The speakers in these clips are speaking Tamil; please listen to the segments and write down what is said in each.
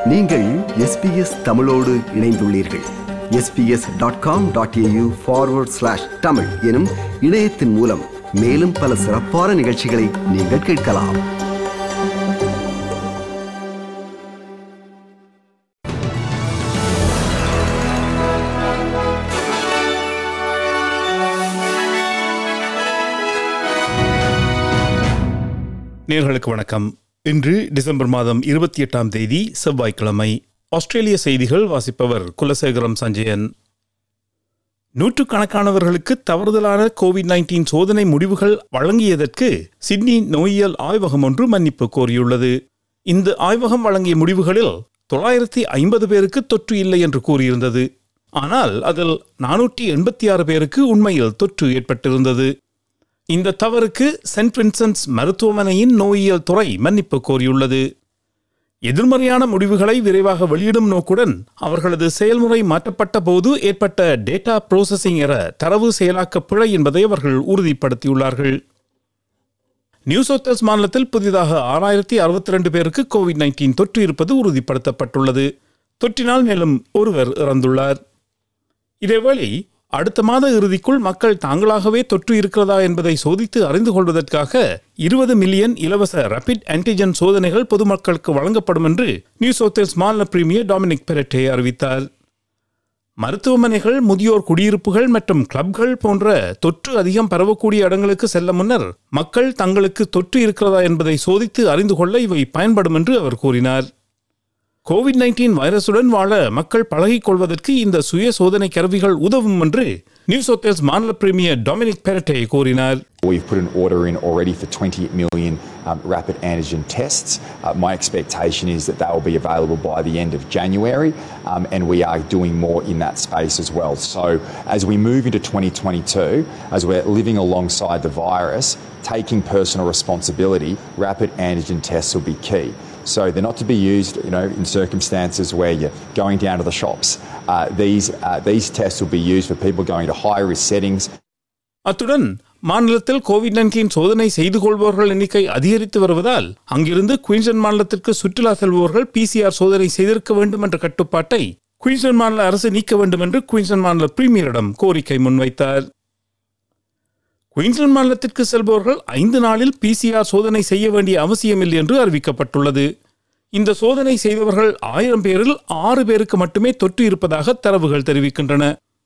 நீங்கள் எஸ்பிஎஸ் தமிழோடு இணைந்துள்ளீர்கள் SBS dot com dot AU forward slash Tamil எனும் இணையத்தின் மூலம் மேலும் பல சிறப்பான நிகழ்ச்சிகளை நீங்கள் கேட்கலாம் நேர்களுக்கு வணக்கம் இன்று டிசம்பர் மாதம் இருபத்தி எட்டாம் தேதி செவ்வாய்க்கிழமை ஆஸ்திரேலிய செய்திகள் வாசிப்பவர் குலசேகரம் சஞ்சயன் நூற்றுக்கணக்கானவர்களுக்கு தவறுதலான கோவிட் நைன்டீன் சோதனை முடிவுகள் வழங்கியதற்கு சிட்னி நோயியல் ஆய்வகம் ஒன்று மன்னிப்பு கோரியுள்ளது இந்த ஆய்வகம் வழங்கிய முடிவுகளில் தொள்ளாயிரத்தி ஐம்பது பேருக்கு தொற்று இல்லை என்று கூறியிருந்தது ஆனால் அதில் நானூற்றி எண்பத்தி ஆறு பேருக்கு உண்மையில் தொற்று ஏற்பட்டிருந்தது இந்த தவறுக்கு சென்ட் வின்சென்ட்ஸ் மருத்துவமனையின் நோயியல் துறை மன்னிப்பு கோரியுள்ளது எதிர்மறையான முடிவுகளை விரைவாக வெளியிடும் நோக்குடன் அவர்களது செயல்முறை மாற்றப்பட்ட போது ஏற்பட்ட டேட்டா ப்ரோசஸிங் எற தரவு செயலாக்க பிழை என்பதை அவர்கள் உறுதிப்படுத்தியுள்ளார்கள் நியூ சவுத் வேல்ஸ் மாநிலத்தில் புதிதாக ஆறாயிரத்தி அறுபத்தி ரெண்டு பேருக்கு கோவிட் நைன்டீன் தொற்று இருப்பது உறுதிப்படுத்தப்பட்டுள்ளது தொற்றினால் மேலும் ஒருவர் இறந்துள்ளார் இதேவேளை அடுத்த மாத இறுதிக்குள் மக்கள் தாங்களாகவே தொற்று இருக்கிறதா என்பதை சோதித்து அறிந்து கொள்வதற்காக இருபது மில்லியன் இலவச ரபிட் ஆன்டிஜென் சோதனைகள் பொதுமக்களுக்கு வழங்கப்படும் என்று நியூ சவுத் வேல்ஸ் மாநில பிரீமியர் டாமினிக் பெரட்டே அறிவித்தார் மருத்துவமனைகள் முதியோர் குடியிருப்புகள் மற்றும் கிளப்கள் போன்ற தொற்று அதிகம் பரவக்கூடிய இடங்களுக்கு செல்ல முன்னர் மக்கள் தங்களுக்கு தொற்று இருக்கிறதா என்பதை சோதித்து அறிந்து கொள்ள இவை பயன்படும் என்று அவர் கூறினார் கோவிட் நைன்டீன் வைரசுடன் வாழ மக்கள் பழகிக் கொள்வதற்கு இந்த சுய சோதனை கருவிகள் உதவும் என்று நியூ சவுத் வேல்ஸ் மாநில பிரீமியர் டாமினிக் பெரட்டே கூறினார் We've put an order in already for 20 million um, rapid antigen tests. Uh, my expectation is that they will be available by the end of January, um, and we are doing more in that space as well. So, as we move into 2022, as we're living alongside the virus, taking personal responsibility, rapid antigen tests will be key. So they're not to be used, you know, in circumstances where you're going down to the shops. Uh, these uh, these tests will be used for people going to high risk settings, அத்துடன் மாநிலத்தில் கோவிட் நைன்டீன் சோதனை செய்து கொள்பவர்கள் எண்ணிக்கை அதிகரித்து வருவதால் அங்கிருந்து குயின்ஸ்லாந்து மாநிலத்திற்கு சுற்றுலா செல்பவர்கள் பிசிஆர் சோதனை செய்திருக்க வேண்டும் என்ற கட்டுப்பாட்டை குயின்ஸ்லாந்து மாநில அரசு நீக்க வேண்டும் என்று குயின்ஸ்லாந்து மாநில பிரீமியரிடம் கோரிக்கை முன்வைத்தார் குயின்ஸ்லாந்து மாநிலத்திற்கு செல்பவர்கள் ஐந்து நாளில் பிசிஆர் சோதனை செய்ய வேண்டிய அவசியமில்லை என்று அறிவிக்கப்பட்டுள்ளது இந்த சோதனை செய்தவர்கள் ஆயிரம் பேரில் ஆறு பேருக்கு மட்டுமே தொற்று இருப்பதாக தரவுகள் தெரிவிக்கின்றன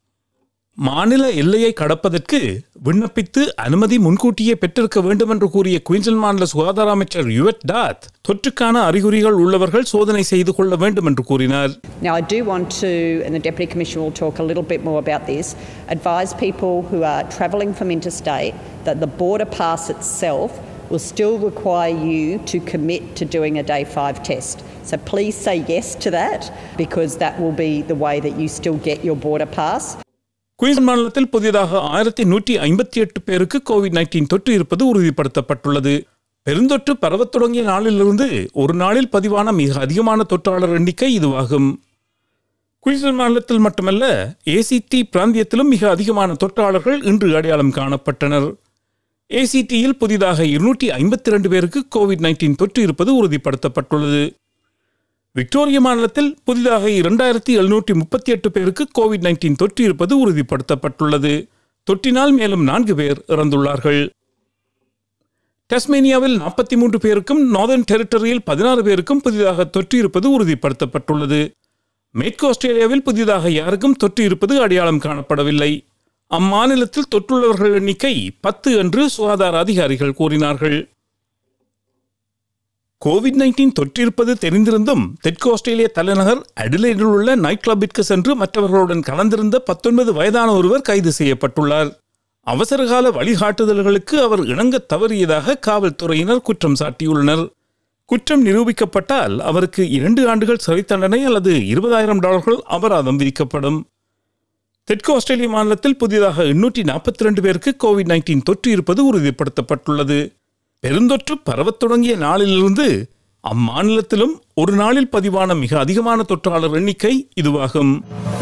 மாநில எல்லையை கடப்பதற்கு விண்ணப்பித்து அனுமதி முன்கூட்டியே பெற்றிருக்க வேண்டும் என்று கூறிய குயின்ஸ்லாந்து மாநில சுகாதார அமைச்சர் யுவட் டாத் தொற்றுக்கான அறிகுறிகள் உள்ளவர்கள் சோதனை செய்து கொள்ள வேண்டும் என்று கூறினார் Now, I do want to, and the Deputy Commissioner will talk a little bit more about this, advise people who are travelling from interstate that the border pass itself will still require you to commit to doing a day five test. So please say yes to that because that will be the way that you still get your border pass. Queensland மாநிலத்தில் புதிதாக ஆயிரத்தி நூற்றி ஐம்பத்தி எட்டு பேருக்கு கோவிட் நைன்டீன் தொற்று இருப்பது உறுதிப்படுத்தப்பட்டுள்ளது பெருந்தொற்று பரவத் தொடங்கிய நாளிலிருந்து ஒரு நாளில் பதிவான மிக அதிகமான தொற்றாளர் எண்ணிக்கை இதுவாகும் குயின்ஸ்லாந்து மாநிலத்தில் மட்டுமல்ல ஏசிடி பிராந்தியத்திலும் மிக அதிகமான தொற்றாளர்கள் இன்று அடையாளம் காணப்பட்டனர் ஏசிடியில் புதிதாக இருநூற்றி ஐம்பத்தி ரெண்டு பேருக்கு கோவிட் நைன்டீன் தொற்று இருப்பது உறுதிப்படுத்தப்பட்டுள்ளது விக்டோரியா மாநிலத்தில் புதிதாக இரண்டாயிரத்தி எழுநூற்றி முப்பத்தி எட்டு பேருக்கு கோவிட் நைன்டீன் தொற்று இருப்பது உறுதிப்படுத்தப்பட்டுள்ளது தொற்றினால் மேலும் நான்கு பேர் இறந்துள்ளார்கள் டஸ்மேனியாவில் நாற்பத்தி மூன்று பேருக்கும் நார்தர்ன் டெரிட்டரியில் பதினாறு பேருக்கும் புதிதாக தொற்று இருப்பது உறுதிப்படுத்தப்பட்டுள்ளது மேற்கு ஆஸ்திரேலியாவில் புதிதாக யாருக்கும் தொற்று இருப்பது அடையாளம் காணப்படவில்லை அம்மாநிலத்தில் தொற்றுள்ளவர்கள் எண்ணிக்கை பத்து என்று சுகாதார அதிகாரிகள் கூறினார்கள் கோவிட் நைன்டீன் தொற்றிருப்பது தெரிந்திருந்தும் தெற்கு ஆஸ்திரேலிய தலைநகர் அடிலைடில் உள்ள நைட் கிளப்பிற்கு சென்று மற்றவர்களுடன் கலந்திருந்த பத்தொன்பது வயதான ஒருவர் கைது செய்யப்பட்டுள்ளார் அவசரகால வழிகாட்டுதல்களுக்கு அவர் இணங்க தவறியதாக காவல்துறையினர் குற்றம் சாட்டியுள்ளனர் குற்றம் நிரூபிக்கப்பட்டால் அவருக்கு இரண்டு ஆண்டுகள் சிறை தண்டனை அல்லது இருபதாயிரம் டாலர்கள் அபராதம் விதிக்கப்படும் தெற்கு ஆஸ்திரேலிய மாநிலத்தில் புதிதாக எண்ணூற்றி நாற்பத்தி ரெண்டு பேருக்கு கோவிட் நைன்டீன் தொற்று இருப்பது உறுதிப்படுத்தப்பட்டுள்ளது பெருந்தொற்று பரவத் தொடங்கிய நாளிலிருந்து அம்மாநிலத்திலும் ஒரு நாளில் பதிவான மிக அதிகமான தொற்றாளர் எண்ணிக்கை இதுவாகும்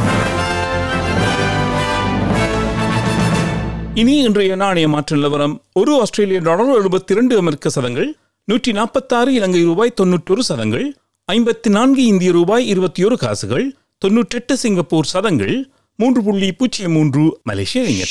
இனி இன்றைய நாணய மாற்ற நிலவரம் ஒரு ஆஸ்திரேலிய டாலர் எழுபத்தி இரண்டு அமெரிக்க சதங்கள் நூற்றி நாற்பத்தாறு இலங்கை ரூபாய் தொன்னூற்றொரு சதங்கள் ஐம்பத்தி நான்கு இந்திய ரூபாய் இருபத்தி ஒரு காசுகள் தொன்னூற்றெட்டு சிங்கப்பூர் சதங்கள் மூன்று புள்ளி பூஜ்ஜியம் மூன்று மலேசிய ரிங்கட்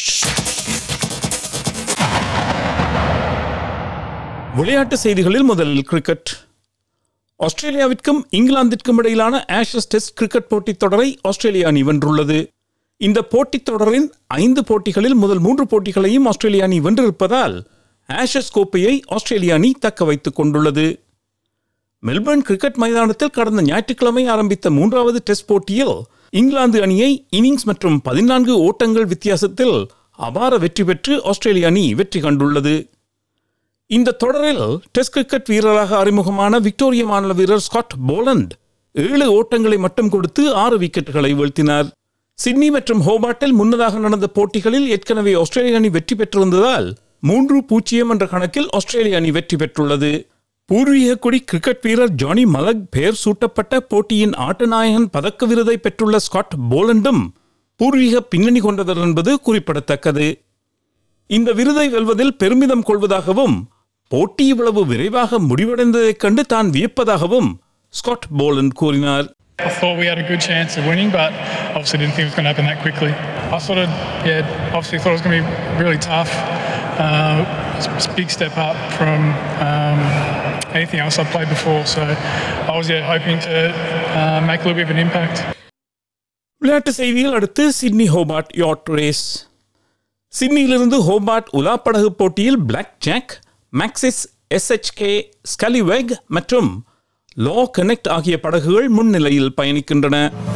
விளையாட்டு செய்திகளில் முதலில் கிரிக்கெட் ஆஸ்திரேலியாவிற்கும் இங்கிலாந்திற்கும் இடையிலான ஆஷஸ் டெஸ்ட் கிரிக்கெட் போட்டித் தொடரை ஆஸ்திரேலியா அணி வென்றுள்ளது இந்த போட்டித் தொடரின் ஐந்து போட்டிகளில் முதல் மூன்று போட்டிகளையும் ஆஸ்திரேலிய அணி வென்றிருப்பதால் ஆஷஸ் கோப்பையை ஆஸ்திரேலிய அணி தக்க வைத்துக் கொண்டுள்ளது மெல்பர்ன் கிரிக்கெட் மைதானத்தில் கடந்த ஞாயிற்றுக்கிழமை ஆரம்பித்த மூன்றாவது டெஸ்ட் போட்டியில் இங்கிலாந்து அணியை இன்னிங்ஸ் மற்றும் பதினான்கு ஓட்டங்கள் வித்தியாசத்தில் அபார வெற்றி பெற்று ஆஸ்திரேலிய அணி வெற்றி கண்டுள்ளது இந்த தொடரில் டெஸ்ட் கிரிக்கெட் வீரராக அறிமுகமான விக்டோரிய மாநில வீரர் ஸ்காட் போலண்ட் ஏழு ஓட்டங்களை மட்டும் கொடுத்து ஆறு விக்கெட்டுகளை வீழ்த்தினார் சிட்னி மற்றும் ஹோபார்ட்டில் முன்னதாக நடந்த போட்டிகளில் ஏற்கனவே ஆஸ்திரேலிய அணி வெற்றி பெற்றிருந்ததால் மூன்று பூஜ்ஜியம் என்ற கணக்கில் ஆஸ்திரேலிய அணி வெற்றி பெற்றுள்ளது பூர்வீக குடி கிரிக்கெட் வீரர் ஜானி மலக் பெயர் சூட்டப்பட்ட போட்டியின் ஆட்டநாயகன் பதக்க விருதை பெற்றுள்ள ஸ்காட் போலண்டும் பூர்வீக பின்னணி கொண்டவர் என்பது குறிப்பிடத்தக்கது இந்த விருதை வெல்வதில் பெருமிதம் கொள்வதாகவும் போட்டி இவ்வளவு விரைவாக முடிவடைந்ததைக் கண்டு தான் வியப்பதாகவும் ஸ்காட் போலண்ட் கூறினார் I thought we had a good chance of winning, but obviously didn't think it was going to happen that quickly. I sort of, yeah, obviously thought it was going to be really tough. Uh, it's a big step up from um, anything else I've played before, so I was yeah, hoping to uh, make a little bit of an impact. விளையாட்டு செய்தியில் அடுத்து சிட்னி ஹோபார்ட் யாட் ரேஸ் சிட்னியிலிருந்து ஹோபார்ட் உலாப்படகு போட்டியில் பிளாக் ஜாக் மேக்சிஸ் எஸ்ஹெச்கே ஸ்கலிவெக் மற்றும் லா கனெக்ட் ஆகிய படகுகள் முன்னிலையில் பயணிக்கின்றன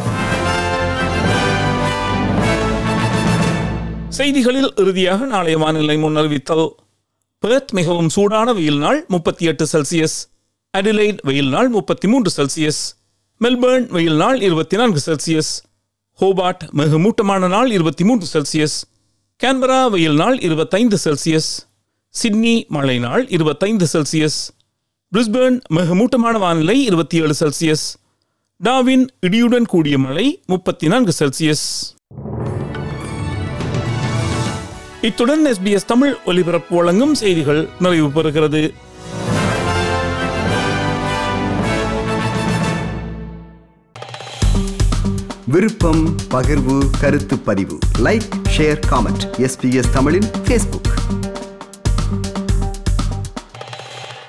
செய்திகளில் இறுதியாக நாளைய வானிலை முன்னறிவித்தல் பெர்த் மிகவும் சூடான வெயில் நாள் முப்பத்தி எட்டு செல்சியஸ் அடிலைட் வெயில் நாள் முப்பத்தி மூன்று செல்சியஸ் மெல்பர்ன் வெயில் நாள் இருபத்தி நான்கு செல்சியஸ் ஹோபார்ட் மிக மூட்டமான நாள் இருபத்தி மூன்று செல்சியஸ் கேன்பரா வெயில் நாள் இருபத்தைந்து செல்சியஸ் சிட்னி மழை நாள் இருபத்தைந்து செல்சியஸ் பிரிஸ்பேர்ன் மிக மூட்டமான வானிலை இருபத்தி ஏழு செல்சியஸ் டாவின் இடியுடன் கூடிய மழை முப்பத்தி நான்கு செல்சியஸ் இத்துடன் எஸ்பிஎஸ் தமிழ் ஒலிபரப்பு வழங்கும் செய்திகள் நிறைவு பெறுகிறது விருப்பம் பகிர்வு கருத்து பதிவு லைக் ஷேர் காமெண்ட் எஸ்பிஎஸ் தமிழின் ஃபேஸ்புக்